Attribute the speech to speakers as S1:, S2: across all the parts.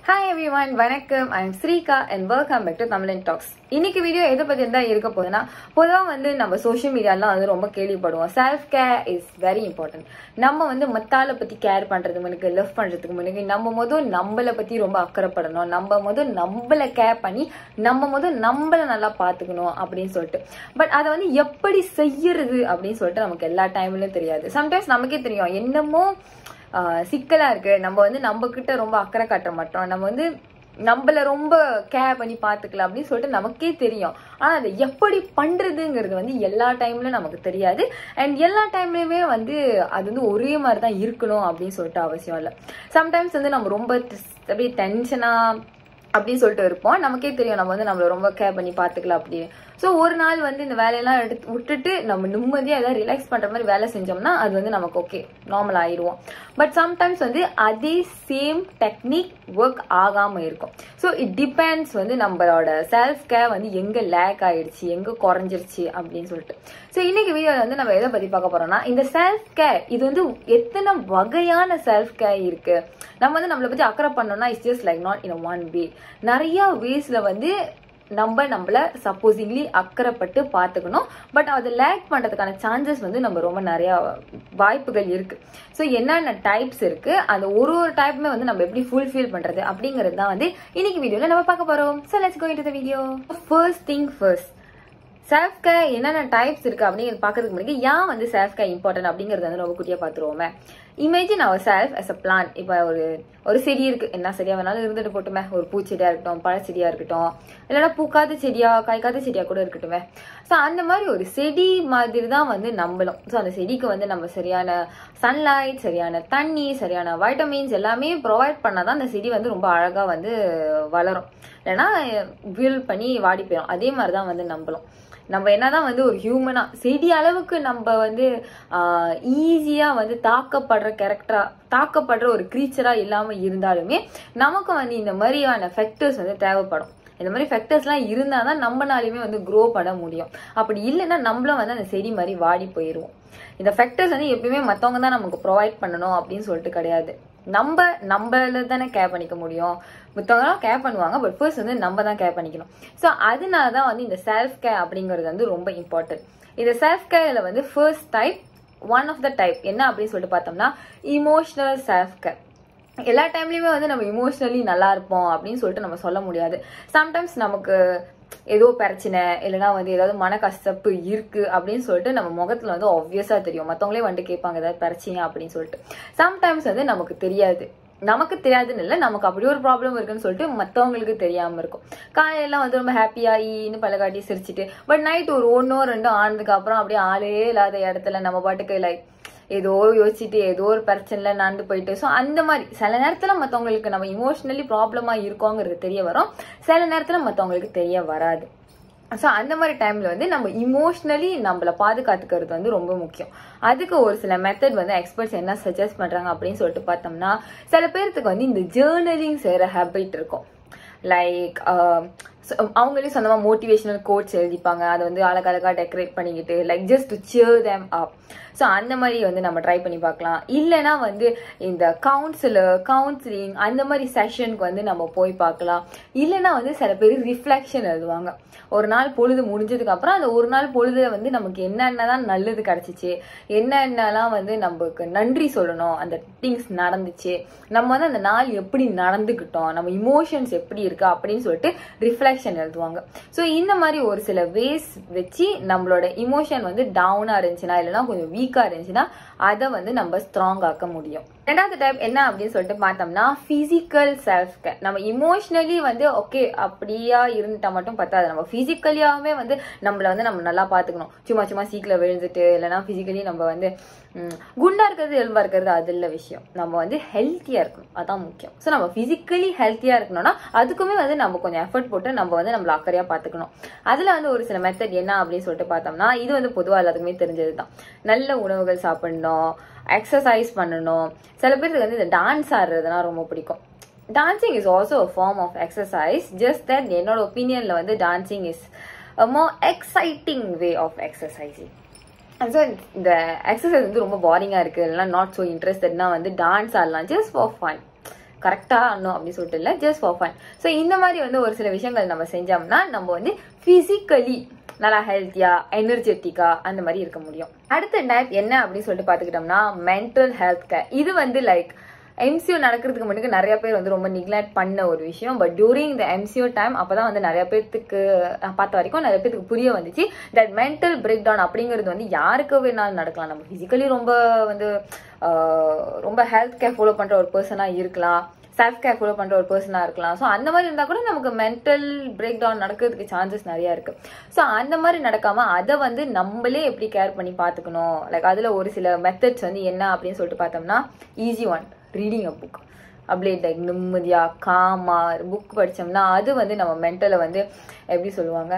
S1: hi everyone வணக்கம் I am Srika and welcome back to Tamizhan talks இன்னைக்கு video எதை பத்தி தான் இருக்க போகுதுன்னா பொதுவாக வந்து நம்ம சோஷியல் மீடியாலாம் வந்து ரொம்ப கேள்விப்படுவோம் self care is very important நம்ம வந்து மத்தால பத்தி கேர் பண்றதுக்கு முன்னுக்கு லவ் பண்றதுக்கு முன்னுக்கு நம்ம முதல் நம்மளை பத்தி ரொம்ப அக்கறைப்படணும் நம்ம முதல் நம்மளை கேர் பண்ணி நம்ம முதல் நம்மளை நல்லா பார்த்துக்கணும் அப்படின்னு சொல்லிட்டு பட் அதை வந்து எப்படி செய்யறது அப்படின்னு சொல்லிட்டு நமக்கு எல்லா டைம்லயும் தெரியாது சம்டைம்ஸ் நமக்கே தெரியும் என்னமோ ஆஹ் சிக்கலா இருக்கு நம்ம வந்து நம்ம கிட்ட ரொம்ப அக்கறை காட்ட மாட்டோம் நம்ம வந்து நம்மள ரொம்ப கேர் பண்ணி பாத்துக்கலாம் அப்படின்னு சொல்லிட்டு நமக்கே தெரியும் ஆனா அதை எப்படி பண்றதுங்கிறது வந்து எல்லா டைம்லயும் நமக்கு தெரியாது அண்ட் எல்லா டைம்லயுமே வந்து அது வந்து ஒரே மாதிரி தான் இருக்கணும் அப்படின்னு சொல்லிட்டு அவசியம் இல்லை சம்டைம்ஸ் வந்து நம்ம ரொம்ப அப்படியே டென்ஷனா அப்படின்னு சொல்லிட்டு இருப்போம் நமக்கே தெரியும் நம்ம வந்து நம்மள ரொம்ப கேர் பண்ணி பார்த்துக்கலாம் அப்படின்னு ஸோ ஒரு நாள் வந்து இந்த வேலையெல்லாம் எடுத்து விட்டுட்டு நம்ம நிம்மதியாக ஏதாவது ரிலாக்ஸ் பண்ணுற மாதிரி வேலை செஞ்சோம்னா அது வந்து நமக்கு ஓகே நார்மல் ஆயிடுவோம் பட் சம்டைம்ஸ் வந்து அதே சேம் டெக்னிக் ஒர்க் ஆகாமல் இருக்கும் ஸோ இட் டிபெண்ட்ஸ் வந்து நம்மளோட செல்ஃப் கேர் வந்து எங்கே லேக் ஆயிடுச்சு எங்கே குறைஞ்சிருச்சு அப்படின்னு சொல்லிட்டு ஸோ இன்னைக்கு வீடியோவில் வந்து நம்ம எதை பற்றி பார்க்க போறோம்னா இந்த செல்ஃப் கேர் இது வந்து எத்தனை வகையான செல்ஃப் கேர் இருக்கு நம்ம வந்து நம்மளை பற்றி அக்கறை பண்ணோம்னா it's just like not in one way நிறைய வேஸ்ல வந்து நம்ம நம்மள சப்போசிங்லி அக்கறைப்பட்டு பார்த்துக்கணும் பட் அதை லேக் பண்ணுறதுக்கான சான்சஸ் வந்து நம்ம ரொம்ப நிறையா வாய்ப்புகள் இருக்கு ஸோ என்னென்ன டைப்ஸ் இருக்கு அந்த ஒரு ஒரு டைப்புமே வந்து நம்ம எப்படி ஃபுல்ஃபில் பண்றது அப்படிங்கிறது தான் வந்து இன்னைக்கு வீடியோவில் நம்ம பார்க்க போறோம் so let's go into the video first thing first self care என்னென்ன டைப்ஸ் இருக்கு அப்படிங்கிறது பார்க்கறதுக்கு முன்னாடி ஏன் வந்து செல்ஃப் கேர் இம்பார்ட்டன்ட் அப்படிங்கறது வந்து ரொம்ப குட்டியா பார்த்துருவோமே imagine our self as a plan இப்போ ஒரு ஒரு செடி இருக்கு என்ன செடியா வேணாலும் இருந்துட்டு போட்டுமே ஒரு பூச்செடியா இருக்கட்டும் பழச்செடியா இருக்கட்டும் இல்லைன்னா பூக்காத செடியா காய்க்காத செடியா கூட இருக்கட்டுமே ஸோ அந்த மாதிரி ஒரு செடி மாதிரி தான் வந்து நம்பலும் ஸோ அந்த செடிக்கு வந்து நம்ம சரியான சன்லைட் சரியான தண்ணி சரியான வைட்டமின்ஸ் எல்லாமே ப்ரொவைட் பண்ணாதான் அந்த செடி வந்து ரொம்ப அழகா வந்து வளரும் இல்லைன்னா வில் பண்ணி வாடி போயிடும் அதே மாதிரி தான் வந்து நம்பலும் நம்ம என்னதான் வந்து ஒரு ஹியூமனா செடி அளவுக்கு நம்ம வந்து ஈஸியா வந்து தாக்கப்படுற கேரக்டரா தாக்கப்படுற ஒரு கிரீச்சரா இல்லாம இருந்தாலுமே நமக்கு வந்து இந்த மாதிரியான ஃபெக்டர்ஸ் வந்து தேவைப்படும் இந்த மாதிரி ஃபெக்டர்ஸ்லாம் இருந்தால் தான் நம்மளாலையுமே வந்து க்ரோ பண்ண முடியும் அப்படி இல்லைன்னா நம்மளும் வந்து அந்த செடி மாதிரி வாடி போயிடுவோம் இந்த ஃபெக்டர்ஸ் வந்து எப்பயுமே மற்றவங்க தான் நமக்கு ப்ரொவைட் பண்ணணும் அப்படின்னு சொல்லிட்டு கிடையாது நம்ம நம்மள தானே கேர் பண்ணிக்க முடியும் மற்றவங்களாம் கேர் பண்ணுவாங்க பட் ஃபர்ஸ்ட் வந்து நம்ம தான் கேர் பண்ணிக்கணும் ஸோ அதனால தான் வந்து இந்த செல்ஃப் கேர் அப்படிங்கிறது வந்து ரொம்ப இம்பார்ட்டன்ட் இந்த செல்ஃப் கேர்ல வந்து first type one of the type என்ன அப்படின்னு சொல்லிட்டு பார்த்தோம்னா இமோஷனல் செல்ஃப் கேர் எல்லா டைம்லயுமே வந்து நம்ம இமோஷனலி நல்லா இருப்போம் அப்படின்னு சொல்லிட்டு நம்ம சொல்ல முடியாது சம்டைம்ஸ் நமக்கு ஏதோ பிரச்சனை இல்லைன்னா வந்து ஏதாவது மன கஷ்டப்பு இருக்கு அப்படின்னு சொல்லிட்டு நம்ம முகத்துல வந்து ஆப்வியஸா தெரியும் மத்தவங்களே வந்து கேட்பாங்க ஏதாவது பிரச்சனை அப்படின்னு சொல்லிட்டு சம்டைம்ஸ் வந்து நமக்கு தெரியாது நமக்கு தெரியாதுன்னு இல்லை நமக்கு அப்படி ஒரு ப்ராப்ளம் இருக்குன்னு சொல்லிட்டு மற்றவங்களுக்கு தெரியாம இருக்கும் காலையெல்லாம் வந்து ரொம்ப ஹாப்பியாகி பழகாட்டி சிரிச்சிட்டு பட் நைட் ஒரு ஒன்னோ ரெண்டோ ஆனதுக்கு அப்புறம் அப்படியே ஆளே இல்லாத இடத்துல நம்ம பாட்டுக்கு லைக் ஏதோ யோசிச்சுட்டு ஏதோ ஒரு பிரச்சனைல நடந்து போயிட்டு ஸோ அந்த மாதிரி சில நேரத்துல மற்றவங்களுக்கு நம்ம இமோஷனலி ப்ராப்ளமா இருக்கோங்கிறது தெரிய வரும் சில நேரத்துல மற்றவங்களுக்கு தெரிய வராது ஸோ அந்த மாதிரி டைம்ல வந்து நம்ம இமோஷ்னலி நம்மளை பாதுகாத்துக்கிறது வந்து ரொம்ப முக்கியம் அதுக்கு ஒரு சில மெத்தட் வந்து எக்ஸ்பர்ட்ஸ் என்ன சஜஸ்ட் பண்றாங்க அப்படின்னு சொல்லிட்டு பார்த்தோம்னா சில பேர்த்துக்கு வந்து இந்த ஜேர்னலிங் செய்யற ஹேபிட் இருக்கும் லைக் அவங்களே சொந்தமா மோட்டிவேஷனல் கோட்ஸ் எழுதிப்பாங்க அதை வந்து அழகழகா டெக்கரேட் பண்ணிக்கிட்டு like just to cheer them up so அந்த மாதிரி வந்து நம்ம ட்ரை பண்ணி பார்க்கலாம் இல்லைன்னா வந்து இந்த கவுன்சிலர் கவுன்சிலிங் அந்த மாதிரி செஷனுக்கு வந்து நம்ம போய் பார்க்கலாம் இல்லைன்னா வந்து சில பேர் ரிஃப்ளெக்ஷன் எழுதுவாங்க ஒரு நாள் பொழுது முடிஞ்சதுக்கு அப்புறம் அந்த ஒரு நாள் பொழுதுல வந்து நமக்கு என்னென்னதான் நல்லது கிடைச்சிச்சு என்னென்னலாம் வந்து நமக்கு நன்றி சொல்லணும் அந்த திங்ஸ் நடந்துச்சு நம்ம வந்து அந்த நாள் எப்படி நடந்துக்கிட்டோம் நம்ம இமோஷன்ஸ் எப்படி இருக்கு அப்படின்னு சொல்லிட்டு ரிஃப்ளெக்ஷன் எழுதுவாங்க ஸோ இந்த மாதிரி ஒரு சில வேஸ் வச்சு நம்மளோட இமோஷன் வந்து டவுனா இருந்துச்சுன்னா இல்லைன்னா கொஞ்சம் வீக்கா இருந்துச்சுன்னா அதை வந்து நம்ம ஸ்ட்ராங் ஆக்க முடியும் ரெண்டாவது டைப் என்ன அப்படின்னு சொல்லிட்டு பார்த்தோம்னா பிசிக்கல் செல்ஃப் கேர் நம்ம இமோஷனலி வந்து ஓகே அப்படியா இருந்துட்டா மட்டும் பத்தாது நம்ம பிசிக்கலியாவே வந்து நம்மள வந்து நம்ம நல்லா பாத்துக்கணும் சும்மா சும்மா சீக்கிரம் விழுந்துட்டு இல்லைன்னா பிசிக்கலி நம்ம வந்து குண்டா இருக்கிறது எலும்பா இருக்கிறது அது இல்ல விஷயம் நம்ம வந்து ஹெல்த்தியா இருக்கணும் அதான் முக்கியம் ஸோ நம்ம பிசிக்கலி ஹெல்த்தியா இருக்கணும்னா அதுக்குமே வந்து நம்ம கொஞ்சம் எஃபர்ட் போட்டு நம்ம வந்து நம்மள அக்கறையா பாத்துக்கணும் அதுல வந்து ஒரு சில மெத்தட் என்ன அப்படின்னு சொல்லிட்டு பார்த்தோம்னா இது வந்து பொதுவாக எல்லாத்துக்குமே தெரிஞ்சதுதான் நல்ல உணவுகள் சாப்பிடணும் எக்ஸசைஸ் பண்ணணும் சில பேருக்கு வந்து இந்த டான்ஸ் ஆடுறதுனா ரொம்ப பிடிக்கும் dancing is also a form of exercise just that என்னோட ஒப்பீனியன்ல வந்து dancing is a more exciting way of exercising so இந்த எக்ஸசைஸ் வந்து ரொம்ப போரிங்காக இருக்குது இல்லைனா நாட் ஸோ இன்ட்ரெஸ்டட்னா வந்து டான்ஸ் ஆடலாம் ஜஸ்ட் ஃபார் ஃபன் கரெக்டாக ஆடணும் அப்படின்னு சொல்லிட்டு இல்லை ஜஸ்ட் ஃபார் ஃபன் ஸோ இந்த மாதிரி வந்து ஒரு சில விஷயங்கள் நம்ம செஞ்சோம்னா நம்ம வந்து ஃபிசிக்கலி நல்லா ஹெல்த்தியா எனர்ஜெட்டிக்கா அந்த மாதிரி இருக்க முடியும் அடுத்த டைப் என்ன அப்படின்னு சொல்லிட்டு பார்த்துக்கிட்டோம்னா மென்டல் ஹெல்த் கேர் இது வந்து லைக் எம்சிஓ நடக்கிறதுக்கு மட்டும் நிறைய பேர் வந்து ரொம்ப நிக்லெக்ட் பண்ண ஒரு விஷயம் but during the MCO time அப்பதான் வந்து நிறைய பேர்த்துக்கு நான் பார்த்த வரைக்கும் நிறைய பேருக்கு புரிய வந்துச்சு தட் மென்டல் பிரேக் டவுன் அப்படிங்கிறது வந்து யாருக்கு வேணாலும் நடக்கலாம் நம்ம ஃபிசிக்கலி ரொம்ப வந்து ஆஹ், ரொம்ப ஹெல்த் கேர் ஃபாலோ பண்ற ஒரு பர்சனா இருக்கலாம் செல்ஃப் கேர் ஃபாலோ பண்ற ஒரு பர்சனா இருக்கலாம் ஸோ அந்த மாதிரி இருந்தா கூட நமக்கு மென்டல் பிரேக் டவுன் நடக்கிறதுக்கு சான்சஸ் நிறைய இருக்கு ஸோ அந்த மாதிரி நடக்காம அதை வந்து நம்மளே எப்படி கேர் பண்ணி பார்த்துக்கணும் லைக் அதுல ஒரு சில மெத்தட்ஸ் வந்து என்ன அப்படின்னு சொல்லிட்டு பார்த்தோம்னா easy one reading a book அப்படியே லைக் நிம்மதியா காமா புக் படிச்சோம்னா அது வந்து நம்ம மென்டலை வந்து எப்படி சொல்லுவாங்க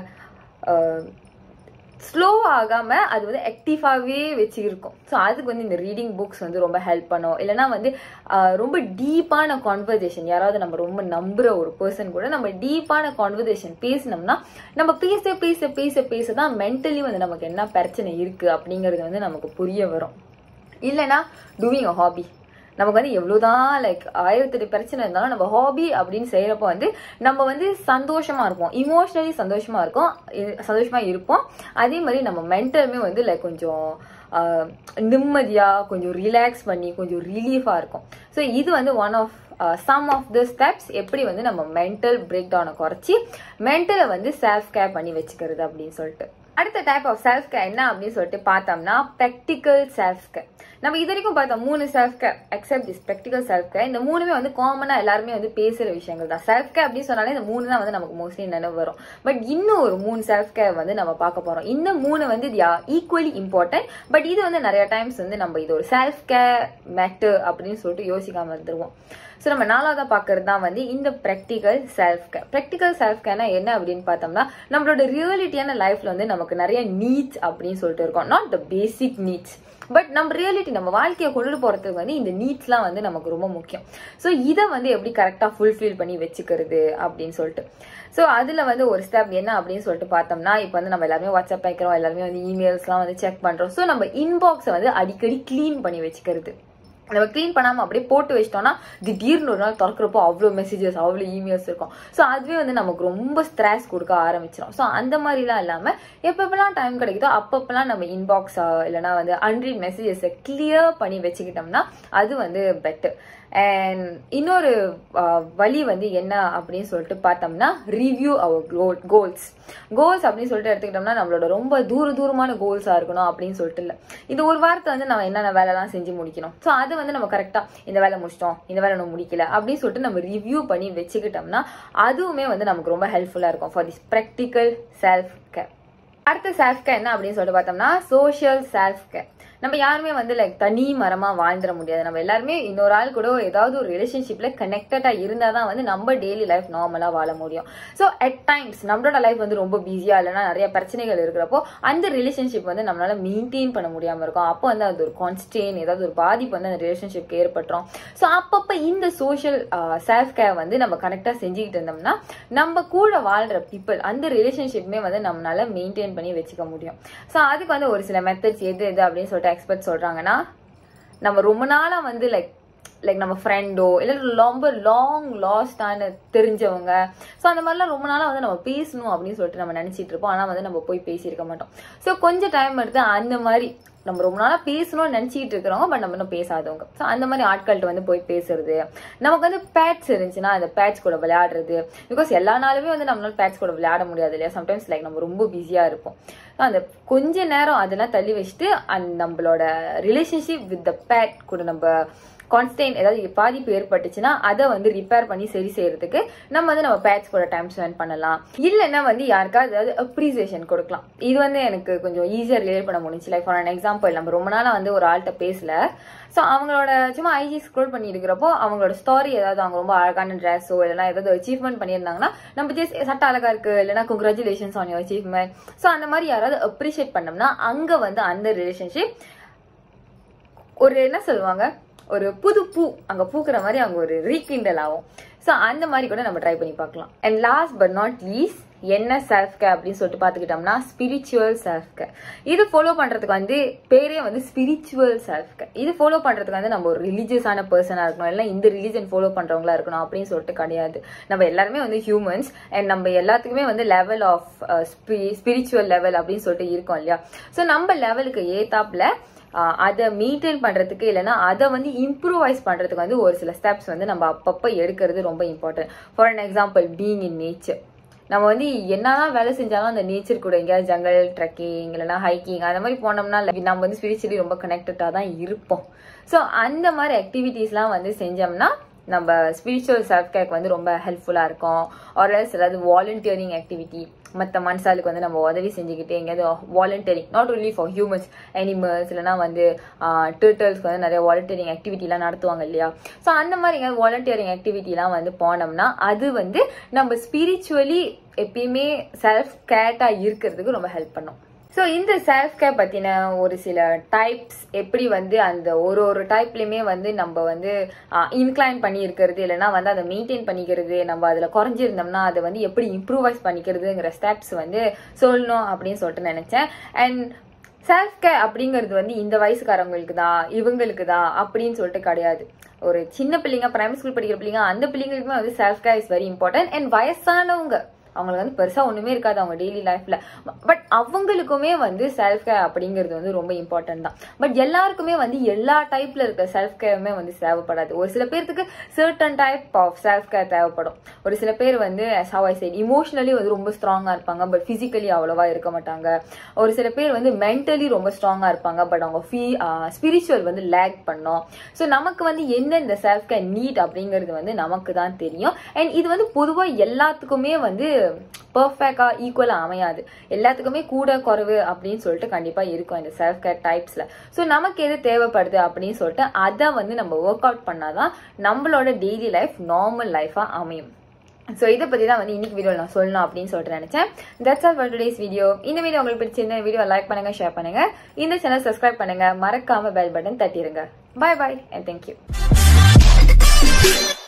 S1: ஸ்லோ ஆகாம அது வந்து ஆக்டிவாகவே வச்சு இருக்கும் ஸோ அதுக்கு வந்து இந்த ரீடிங் புக்ஸ் வந்து ரொம்ப ஹெல்ப் பண்ணும் இல்லைன்னா வந்து ஆஹ், ரொம்ப டீப்பான கான்வர்சேஷன் யாராவது நம்ம ரொம்ப நம்புற ஒரு பர்சன் கூட நம்ம டீப்பான கான்வர்சேஷன் பேசினோம்னா நம்ம பேச பேச பேச பேச தான் மென்டலி வந்து நமக்கு என்ன பிரச்சனை இருக்கு அப்படிங்கிறது வந்து நமக்கு புரிய வரும் இல்லைன்னா டூயிங் அ ஹாபி நமக்கு வந்து எவ்வளவுதான் லைக் ஆயிரத்தெட்டு பிரச்சனை இருந்தாலும் நம்ம ஹாபி அப்படின்னு செய்யறப்போ வந்து நம்ம வந்து சந்தோஷமா இருப்போம் இமோஷனலி சந்தோஷமா இருக்கும் இ- சந்தோஷமா இருப்போம் அதே மாதிரி நம்ம மென்டலுமே வந்து லைக் கொஞ்சம் ஆஹ், நிம்மதியா கொஞ்சம் ரிலாக்ஸ் பண்ணி கொஞ்சம் ரிலீஃபா இருக்கும் ஸோ இது வந்து one of some of the steps எப்படி வந்து நம்ம மென்டல் பிரேக் டவுனை குறைச்சி மென்டலை வந்து செல்ஃப் கேர் பண்ணி வச்சுக்கிறது அப்படின்னு சொல்லிட்டு அடுத்த டைப் ஆஃப் செல்ஃப் கேர் என்ன அப்படின்னு சொல்லிட்டு பார்த்தோம்னா ப்ராக்டிக்கல் செல்ஃப் கேர் நம்ம இது வரைக்கும் பார்த்தோம் மூணு self care except this practical self care இந்த மூணுமே வந்து காமனா எல்லாருமே வந்து பேசுற விஷயங்கள் தான் செல்ஃப் கேர் அப்படின்னு சொன்னாலே இந்த மூணு தான் வந்து நமக்கு மோஸ்ட்லி நினைவு வரும் பட் இன்னும் ஒரு மூணு செல்ஃப் கேர் வந்து நம்ம பார்க்க போறோம் இந்த மூணு வந்து ஈக்குவலி இம்பார்ட்டன்ட் பட் இது வந்து நிறைய டைம்ஸ் வந்து நம்ம இது ஒரு செல்ஃப் கேர் மேட்டர் அப்படின்னு சொல்லிட்டு யோசிக்காம இருந்துருவோம் ஸோ நம்ம நாலாவதா பார்க்கறது தான் வந்து இந்த practical self care practical self கேர்னா என்ன அப்படின்னு பார்த்தோம்னா நம்மளோட ரியாலிட்டியான லைஃப்ல வந்து நமக்கு நிறைய நீட்ஸ் அப்படின்னு சொல்லிட்டு இருக்கோம் not the basic needs but நம்ம ரியாலிட்டி நம்ம வாழ்க்கையை கொண்டு போறதுக்கு வந்து இந்த நீட்ஸ்லாம் வந்து நமக்கு ரொம்ப முக்கியம் ஸோ இதை வந்து எப்படி கரெக்டாக ஃபுல்ஃபில் பண்ணி வச்சுக்கிறது அப்படின்னு சொல்லிட்டு ஸோ அதில் வந்து ஒரு ஸ்டெப் என்ன அப்படின்னு சொல்லிட்டு பார்த்தோம்னா இப்போ வந்து நம்ம எல்லாருமே வாட்ஸ்அப் வைக்கிறோம் எல்லாருமே வந்து இமெயில்ஸ்லாம் வந்து செக் பண்ணுறோம் ஸோ நம்ம இன்பாக்ஸை வந்து அடிக்கடி க்ளீன் பண்ணி வச்சுக்கிறது நம்ம க்ளீன் பண்ணாம அப்படியே போட்டு வச்சிட்டோம்னா திடீர்னு ஒரு நாள் திறக்கிறப்போ அவ்வளோ மெசேஜஸ் அவ்வளோ இமெயில்ஸ் இருக்கும் ஸோ அதுவே வந்து நமக்கு ரொம்ப ஸ்ட்ரெஸ் கொடுக்க ஆரம்பிச்சிடும் ஸோ அந்த மாதிரிலாம் இல்லாமல் எப்பப்பெல்லாம் டைம் கிடைக்குதோ அப்பப்பெல்லாம் நம்ம இன்பாக்ஸ் இல்லைனா வந்து அன்ரீட் மெசேஜஸை கிளியர் பண்ணி வச்சுக்கிட்டோம்னா அது வந்து பெட்டர் அண்ட் இன்னொரு ஆஹ், வழி வந்து என்ன அப்படின்னு சொல்லிட்டு பார்த்தோம்னா review our goal goals goals அப்படின்னு சொல்லிட்டு எடுத்துக்கிட்டோம்னா நம்மளோட ரொம்ப தூர தூரமான கோல்ஸாக இருக்கணும் அப்படின்னு சொல்லிட்டு இல்லை இந்த ஒரு வாரத்தை வந்து நம்ம என்னென்ன வேலைலாம் செஞ்சு முடிக்கணும் ஸோ அது வந்து நம்ம கரெக்டாக இந்த வேலை முடிச்சிட்டோம் இந்த வேலை நம்ம முடிக்கல அப்படின்னு சொல்லிட்டு நம்ம ரிவ்யூ பண்ணி வச்சுக்கிட்டோம்னா அதுவுமே வந்து நமக்கு ரொம்ப ஹெல்ப்ஃபுல்லாக இருக்கும் for this practical self care அடுத்த செல்ஃப் கேர் என்ன அப்படின்னு சொல்லிட்டு பார்த்தோம்னா சோஷியல் செல்ஃப் கேர் நம்ம யாருமே வந்து லைக் தனி மரமா வாழ்ந்துட முடியாது நம்ம எல்லாருமே இன்னொரு ஆள் கூட ஏதாவது ஒரு ரிலேஷன்ஷிப்ல கனெக்டடா இருந்தா தான் வந்து நம்ம டெய்லி லைஃப் நார்மலா வாழ முடியும் ஸோ அட் டைம்ஸ் நம்மளோட லைஃப் வந்து ரொம்ப பிஸியா இல்லைன்னா நிறைய பிரச்சனைகள் இருக்கிறப்போ அந்த ரிலேஷன்ஷிப் வந்து நம்மளால மெயின்டைன் பண்ண முடியாம இருக்கும் அப்போ வந்து அது ஒரு கான்ஸ்டேன் ஏதாவது ஒரு பாதிப்பு வந்து அந்த ரிலேஷன்ஷிப்க்கு ஏற்பட்டுரும் ஸோ அப்பப்ப இந்த சோஷியல் செல்ஃப் கேர் வந்து நம்ம கரெக்டா செஞ்சுக்கிட்டு இருந்தோம்னா நம்ம கூட வாழ்ற பீப்புள் அந்த ரிலேஷன்ஷிப்புமே வந்து நம்மளால மெயின்டைன் பண்ணி வச்சுக்க முடியும் ஸோ அதுக்கு வந்து ஒரு சில மெத்தட்ஸ் எது எது அப்படின்னு சொல்லிட்டு எக்ஸ்பர்ட் சொல்றாங்கன்னா நம்ம ரொம்ப நாளா வந்து லைக் லைக் நம்ம ஃப்ரெண்டோ இல்லை ரொம்ப லாங் லாஸ்டான தெரிஞ்சவங்க ஸோ அந்த மாதிரிலாம் ரொம்ப நாளாக வந்து நம்ம பேசணும் அப்படின்னு சொல்லிட்டு நம்ம நினச்சிட்டு இருப்போம் ஆனால் வந்து நம்ம போய் பேசியிருக்க மாட்டோம் ஸோ கொஞ்சம் டைம் எடுத்து அந்த மாதிரி நம்ம ரொம்ப நாளாக பேசணும்னு நினச்சிக்கிட்டு இருக்கிறவங்க பட் நம்ம இன்னும் பேசாதவங்க ஸோ அந்த மாதிரி ஆட்கள்கிட்ட வந்து போய் பேசுறது நமக்கு வந்து பேட்ஸ் இருந்துச்சுன்னா அந்த பேட்ஸ் கூட விளையாடுறது பிகாஸ் எல்லா நாளுமே வந்து நம்மளால பேட்ஸ் கூட விளையாட முடியாது இல்லையா சம்டைம்ஸ் லைக் நம்ம ரொம்ப பிஸியாக இருப்போம் So, அந்த கொஞ்ச நேரம் அதெல்லாம் தள்ளி வச்சுட்டு அந்த நம்மளோட ரிலேஷன்ஷிப் வித் த பேட் கூட நம்ம கான்ஸ்டன்ட் ஏதாவது பாதிப்பு ஏற்பட்டுச்சுன்னா அதை வந்து ரிப்பேர் பண்ணி சரி செய்யறதுக்கு நம்ம வந்து நம்ம பேட்ச் கூட டைம் ஸ்பெண்ட் பண்ணலாம் இல்லைன்னா வந்து யாருக்காவது ஏதாவது அப்ரிசியேஷன் கொடுக்கலாம் இது வந்து எனக்கு கொஞ்சம் ஈஸியாக ரிலேட் பண்ண முடிஞ்சு லைக் ஃபார் அன் எக்ஸாம்பிள் நம்ம ரொம்ப நாளாக வந்து ஒரு ஆள்கிட்ட பேசல ஸோ அவங்களோட சும்மா ஐஜி ஸ்க்ரோல் பண்ணி இருக்கிறப்போ அவங்களோட ஸ்டோரி ஏதாவது அவங்க ரொம்ப அழகான ட்ரெஸ்ஸோ இல்லைனா ஏதாவது அச்சீவ்மெண்ட் பண்ணியிருந்தாங்கன்னா நம்ம ஜஸ்ட் சட்ட அழகா இருக்கு இல்லைனா congratulations on your achievement so அந்த மாதிரி யாராவது அப்ரிஷியேட் பண்ணோம்னா அங்கே வந்து அந்த ரிலேஷன்ஷிப் ஒரு என்ன சொல்லுவாங்க ஒரு புது பூ அங்க பூக்குற மாதிரி அங்க ஒரு ரீகிண்டல் ஆகும் ஸோ அந்த மாதிரி கூட நம்ம ட்ரை பண்ணி பார்க்கலாம் and last but not least என்ன செல்ஃப் கேர் அப்படின்னு சொல்லிட்டு பார்த்துக்கிட்டோம்னா ஸ்பிரிச்சுவல் செல்ஃப் கேர் இது ஃபாலோ பண்றதுக்கு வந்து பேரே வந்து ஸ்பிரிச்சுவல் செல்ஃப் கேர் இது ஃபாலோ பண்றதுக்கு வந்து நம்ம ஒரு ரிலீஜியஸான பர்சனாக இருக்கணும் இல்லை இந்த ரிலீஜன் ஃபாலோ பண்றவங்களா இருக்கணும் அப்படின்னு சொல்லிட்டு கிடையாது நம்ம எல்லாருமே வந்து ஹியூமன்ஸ் அண்ட் நம்ம எல்லாத்துக்குமே வந்து லெவல் ஆஃப் ஸ்பிரிச்சுவல் லெவல் அப்படின்னு சொல்லிட்டு இருக்கோம் இல்லையா ஸோ நம்ம லெவலுக்கு ஏத்தாப்புல அதை மெயின்டைன் பண்றதுக்கு இல்லைன்னா அதை வந்து இம்ப்ரூவைஸ் பண்றதுக்கு வந்து ஒரு சில ஸ்டெப்ஸ் வந்து நம்ம அப்பப்போ எடுக்கிறது ரொம்ப important for an example being in nature நம்ம வந்து என்னதான் வேலை செஞ்சாலும் அந்த நேச்சர் கூட எங்கேயாவது ஜங்கல் ட்ரெக்கிங் இல்லைன்னா ஹைக்கிங் அந்த மாதிரி போனோம்னா நம்ம வந்து ஸ்பிரிச்சுவலி ரொம்ப கனெக்டடாக தான் இருப்போம் ஸோ அந்த மாதிரி ஆக்டிவிட்டீஸ்லாம் வந்து செஞ்சோம்னா நம்ம ஸ்பிரிச்சுவல் செல்ஃப் கேர்க்கு வந்து ரொம்ப ஹெல்ப்ஃபுல்லாக இருக்கும் ஒரு ஏதாவது வாலண்டியரிங் ஆக்டிவிட்டி மற்ற மனுஷாளுக்கு வந்து நம்ம உதவி செஞ்சுக்கிட்டு எங்கேயாவது volunteering not only for humans animals இல்லைனா வந்து டேர்ட்டல்ஸ்க்கு வந்து நிறைய வாலண்டியரிங் ஆக்டிவிட்டிலாம் நடத்துவாங்க இல்லையா ஸோ அந்த மாதிரி எங்கேயாவது வாலண்டியரிங் ஆக்டிவிட்டிலாம் வந்து போனோம்னா அது வந்து நம்ம ஸ்பிரிச்சுவலி எப்பயுமே செல்ஃப் கேட்டாக இருக்கிறதுக்கு ரொம்ப ஹெல்ப் பண்ணும் ஸோ இந்த செல்ஃப் கேர் பற்றின ஒரு சில டைப்ஸ் எப்படி வந்து அந்த ஒரு ஒரு டைப்லையுமே வந்து நம்ம வந்து இன்க்ளைன் பண்ணி இருக்கிறது இல்லைன்னா வந்து அதை மெயின்டைன் பண்ணிக்கிறது நம்ம அதில் குறைஞ்சிருந்தோம்னா அதை வந்து எப்படி இம்ப்ரூவைஸ் பண்ணிக்கிறதுங்கிற ஸ்டெப்ஸ் வந்து சொல்லணும் அப்படின்னு சொல்லிட்டு நினச்சேன் அண்ட் செல்ஃப் கேர் அப்படிங்கிறது வந்து இந்த வயசுக்காரங்களுக்கு தான் இவங்களுக்கு தான் அப்படின்னு சொல்லிட்டு கிடையாது ஒரு சின்ன பிள்ளைங்க பிரைமரி ஸ்கூல் படிக்கிற பிள்ளைங்க அந்த பிள்ளைங்களுக்குமே வந்து self care is very important and வயசானவங்க அவங்களுக்கு வந்து பெருசா ஒண்ணுமே இருக்காது அவங்க டெய்லி லைஃப்ல பட் அவங்களுக்குமே வந்து செல்ஃப் கேர் அப்படிங்கிறது வந்து ரொம்ப இம்பார்ட்டன்ட் தான் பட் எல்லாருக்குமே வந்து எல்லா டைப்ல இருக்க செல்ஃப் கேருமே வந்து தேவைப்படாது ஒரு சில பேர்த்துக்கு certain type of self care தேவைப்படும் ஒரு சில பேர் வந்து ஹவ் ஐ சைட் இமோஷனலி வந்து ரொம்ப ஸ்ட்ராங்கா இருப்பாங்க பட் பிசிக்கலி அவ்வளவா இருக்க மாட்டாங்க ஒரு சில பேர் வந்து மென்டலி ரொம்ப ஸ்ட்ராங்கா இருப்பாங்க பட் அவங்க ஃபீ ஸ்பிரிச்சுவல் வந்து லேக் பண்ணோம் ஸோ நமக்கு வந்து என்ன இந்த செல்ஃப் கேர் நீட் அப்படிங்கிறது வந்து நமக்கு தான் தெரியும் அண்ட் இது வந்து பொதுவாக எல்லாத்துக்குமே வந்து பர்ஃபெக்டா ஈக்குவலா அமையாது எல்லாத்துக்குமே கூட குறைவு அப்படின்னு சொல்லிட்டு கண்டிப்பா இருக்கும் இந்த செல்ஃப் கேர் டைப்ஸ்ல ஸோ நமக்கு எது தேவைப்படுது அப்படின்னு சொல்லிட்டு அதை வந்து நம்ம ஒர்க் அவுட் பண்ணாதான் நம்மளோட டெய்லி லைஃப் நார்மல் லைஃபா அமையும் ஸோ இதை பற்றி தான் வந்து இன்னைக்கு வீடியோ நான் சொல்லணும் அப்படின்னு சொல்லிட்டு நினைச்சேன் that's all for today's video இந்த வீடியோ உங்களுக்கு பிடிச்சிருந்த வீடியோ லைக் பண்ணுங்க ஷேர் பண்ணுங்க இந்த சேனல் சப்ஸ்கிரைப் பண்ணுங்க மறக்காம பெல் பட்டன் தட்டிடுங்க பாய் பாய் அண்ட் தேங்க்யூ